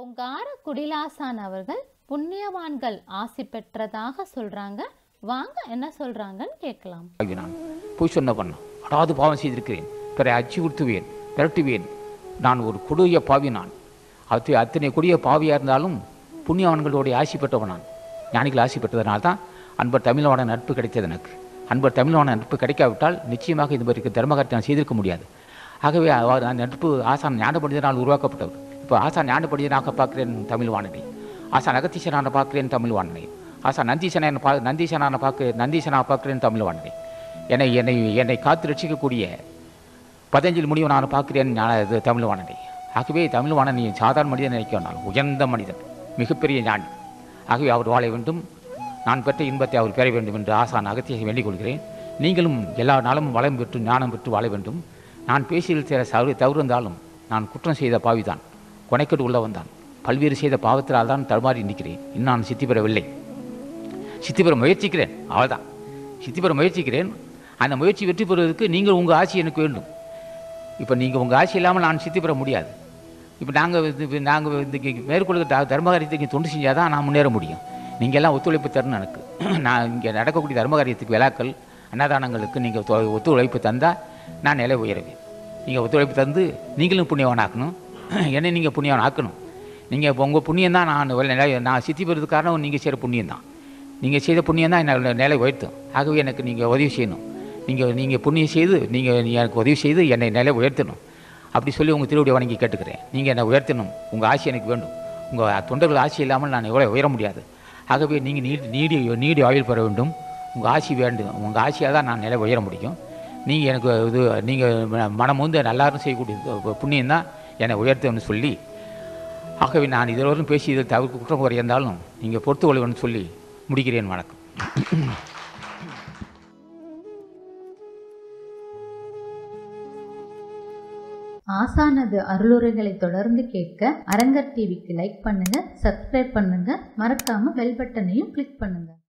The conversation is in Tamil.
ஓங்கார குடிலாசான் அவர்கள் புண்ணியவான்கள் ஆசி பெற்றதாக சொல்றாங்க வாங்க என்ன சொல்றாங்கன்னு கேட்கலாம் பாவி நான் பொய் சொன்ன பண்ண அடாது பாவம் செய்திருக்கிறேன் பிறரை அச்சுறுத்துவேன் திரட்டுவேன் நான் ஒரு கொடிய பாவி நான் அத்து அத்தனை கொடிய பாவியாக இருந்தாலும் புண்ணியவான்களுடைய ஆசி பெற்றவன் நான் ஞானிகள் ஆசி பெற்றதனால தான் அன்பர் தமிழோட நட்பு கிடைத்தது எனக்கு அன்பர் தமிழோட நட்பு கிடைக்காவிட்டால் நிச்சயமாக இது மாதிரி தர்மகாரத்தை நான் செய்திருக்க முடியாது ஆகவே அவர் அந்த நட்பு ஆசான் ஞான பண்டிதனால் உருவாக்கப்பட்டவர் இப்போ ஆசான் ஞான பண்டிதனாக பார்க்கிறேன் தமிழ் வானனை ஆசான் அகத்தீசனான பார்க்கிறேன் தமிழ் வானனை ஆசான் நந்தீசனான பா நந்தீசனான பார்க்க நந்தீசனாக பார்க்கிறேன் தமிழ் வானனை என்னை என்னை என்னை காத்து ரட்சிக்கக்கூடிய பதஞ்சலி முனிவன் நான் பார்க்கிறேன் ஞான இது தமிழ் வாணனை ஆகவே தமிழ் வாணனை சாதாரண மனிதன் நினைக்க நான் உயர்ந்த மனிதன் மிகப்பெரிய ஞானி ஆகவே அவர் வாழ வேண்டும் நான் பெற்ற இன்பத்தை அவர் பெற வேண்டும் என்று ஆசான் அகத்தியை வேண்டிக் கொள்கிறேன் நீங்களும் எல்லா நாளும் வளம் பெற்று ஞானம் பெற்று வாழ வேண்டும் நான் பேசியில் சில தவறு தவறுந்தாலும் நான் குற்றம் செய்த பாவிதான் கொனைக்கட்டு உள்ளவன் தான் பல்வேறு செய்த பாவத்தினால் தான் தடுமாறி நிற்கிறேன் இன்னும் நான் சித்தி பெறவில்லை சித்தி பெற முயற்சிக்கிறேன் அவ்வளோதான் சித்தி பெற முயற்சிக்கிறேன் அந்த முயற்சி வெற்றி பெறுவதற்கு நீங்கள் உங்கள் ஆட்சி எனக்கு வேண்டும் இப்போ நீங்கள் உங்கள் ஆட்சி இல்லாமல் நான் சித்தி பெற முடியாது இப்போ நாங்கள் நாங்கள் இந்த மேற்கொள்கிற த- தர்மகாரியத்துக்கு தொண்டு செஞ்சால் தான் நான் முன்னேற முடியும் நீங்கள் எல்லாம் ஒத்துழைப்பு தரணும் எனக்கு நான் இங்கே நடக்கக்கூடிய தர்மகாரியத்துக்கு விழாக்கள் அன்னதானங்களுக்கு நீங்கள் ஒத்துழைப்பு தந்தால் நான் நிலை உயருவேன் நீங்கள் ஒத்துழைப்பு தந்து நீங்களும் புண்ணியவன் ஆக்கணும் என்னை நீங்கள் புண்ணியவன் ஆக்கணும் நீங்கள் இப்போ உங்கள் புண்ணியம் தான் நான் ஒரு நிலை நான் சித்தி பெறதுக்கு காரணம் நீங்கள் செய்கிற புண்ணியம் தான் நீங்கள் செய்த புண்ணியம் தான் என்னோட நிலை உயர்த்தும் ஆகவே எனக்கு நீங்கள் உதவி செய்யணும் நீங்கள் நீங்கள் புண்ணியம் செய்து நீங்கள் எனக்கு உதவி செய்து என்னை நிலை உயர்த்தணும் அப்படி சொல்லி உங்கள் திருவடி வணங்கி கேட்டுக்கிறேன் நீங்கள் என்னை உயர்த்தணும் உங்கள் ஆட்சி எனக்கு வேண்டும் உங்கள் தொண்டர்கள் ஆட்சி இல்லாமல் நான் எவ்வளோ உயர முடியாது ஆகவே நீங்கள் நீடி நீடி நீடி ஆயுள் பெற வேண்டும் உங்கள் ஆட்சி வேண்டும் உங்கள் ஆட்சியாக தான் நான் நிலை உயர முடியும் நீங்கள் எனக்கு இது நீங்கள் மனம் வந்து எல்லாரும் செய்யக்கூடிய இது புண்ணியம் தான் என்னை உயர்த்தணும்னு சொல்லி ஆகவே நான் இதுவரையும் பேசி இதில் தவிர்க்க குற்றம் குறை இருந்தாலும் நீங்கள் பொறுத்து கொள்ளுவேன்னு சொல்லி முடிக்கிறேன் வணக்கம் ஆசானது அருளுரைகளை தொடர்ந்து கேட்க அரங்கர் டிவிக்கு லைக் பண்ணுங்க சப்ஸ்கிரைப் பண்ணுங்க மறக்காம பெல் பட்டனையும் கிளிக் பண்ணுங்க